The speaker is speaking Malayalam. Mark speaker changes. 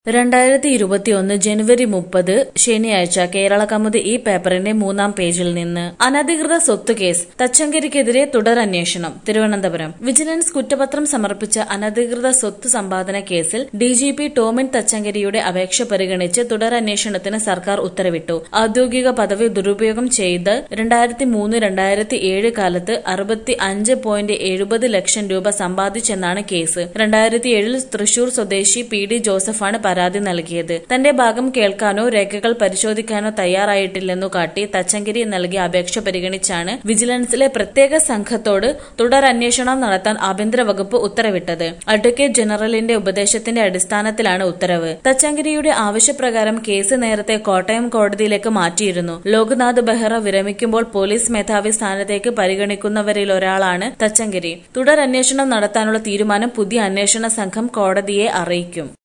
Speaker 1: രണ്ടായിരത്തി ഇരുപത്തിയൊന്ന് ജനുവരി മുപ്പത് ശനിയാഴ്ച കേരള കൗമുദി ഈ പേപ്പറിന്റെ മൂന്നാം പേജിൽ നിന്ന് അനധികൃത സ്വത്ത് കേസ് തച്ചങ്കരിക്കെതിരെ തുടരന്വേഷണം തിരുവനന്തപുരം വിജിലൻസ് കുറ്റപത്രം സമർപ്പിച്ച അനധികൃത സ്വത്ത് സമ്പാദന കേസിൽ ഡിജിപി ടോമിൻ തച്ചങ്കരിയുടെ അപേക്ഷ പരിഗണിച്ച് തുടരന്വേഷണത്തിന് സർക്കാർ ഉത്തരവിട്ടു ഔദ്യോഗിക പദവി ദുരുപയോഗം ചെയ്ത് രണ്ടായിരത്തി മൂന്ന് രണ്ടായിരത്തി ഏഴ് കാലത്ത് അറുപത്തി അഞ്ച് പോയിന്റ് എഴുപത് ലക്ഷം രൂപ സമ്പാദിച്ചെന്നാണ് കേസ് രണ്ടായിരത്തി ഏഴിൽ തൃശൂർ സ്വദേശി പി ഡി ജോസഫാണ് പരാതി നൽകിയത് തന്റെ ഭാഗം കേൾക്കാനോ രേഖകൾ പരിശോധിക്കാനോ തയ്യാറായിട്ടില്ലെന്നു കാട്ടി തച്ചങ്കരി നൽകിയ അപേക്ഷ പരിഗണിച്ചാണ് വിജിലൻസിലെ പ്രത്യേക സംഘത്തോട് തുടരന്വേഷണം നടത്താൻ ആഭ്യന്തര വകുപ്പ് ഉത്തരവിട്ടത് അഡ്വക്കേറ്റ് ജനറലിന്റെ ഉപദേശത്തിന്റെ അടിസ്ഥാനത്തിലാണ് ഉത്തരവ് തച്ചങ്കരിയുടെ ആവശ്യപ്രകാരം കേസ് നേരത്തെ കോട്ടയം കോടതിയിലേക്ക് മാറ്റിയിരുന്നു ലോക്നാഥ് ബെഹ്റ വിരമിക്കുമ്പോൾ പോലീസ് മേധാവി സ്ഥാനത്തേക്ക് പരിഗണിക്കുന്നവരിലൊരാളാണ് തച്ചങ്കരി തുടരന്വേഷണം നടത്താനുള്ള തീരുമാനം പുതിയ അന്വേഷണ സംഘം കോടതിയെ അറിയിക്കും